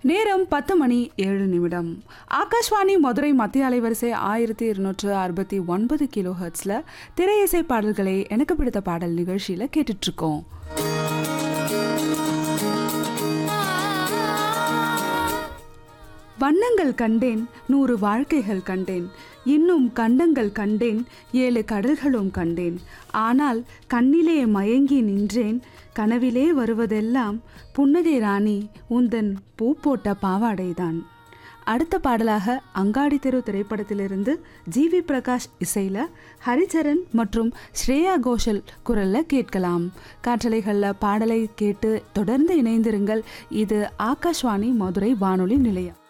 நேரம் பத்து மணி ஏழு நிமிடம் ஆகாஷ்வாணி மதுரை மத்திய அலைவரிசை ஆயிரத்தி இருநூற்று அறுபத்தி ஒன்பது கிலோ ஹெர்ட்ஸில் திரையிசை பாடல்களை எனக்கு பிடித்த பாடல் நிகழ்ச்சியில் கேட்டுட்ருக்கோம் வண்ணங்கள் கண்டேன் நூறு வாழ்க்கைகள் கண்டேன் இன்னும் கண்டங்கள் கண்டேன் ஏழு கடல்களும் கண்டேன் ஆனால் கண்ணிலே மயங்கி நின்றேன் கனவிலே வருவதெல்லாம் புன்னகை ராணி உந்தன் பூ போட்ட பாவாடைதான் அடுத்த பாடலாக அங்காடி தெரு திரைப்படத்திலிருந்து ஜிவி பிரகாஷ் இசையில் ஹரிச்சரன் மற்றும் ஸ்ரேயா கோஷல் குரலில் கேட்கலாம் காற்றலைகளில் பாடலை கேட்டு தொடர்ந்து இணைந்திருங்கள் இது ஆகாஷ்வாணி மதுரை வானொலி நிலையம்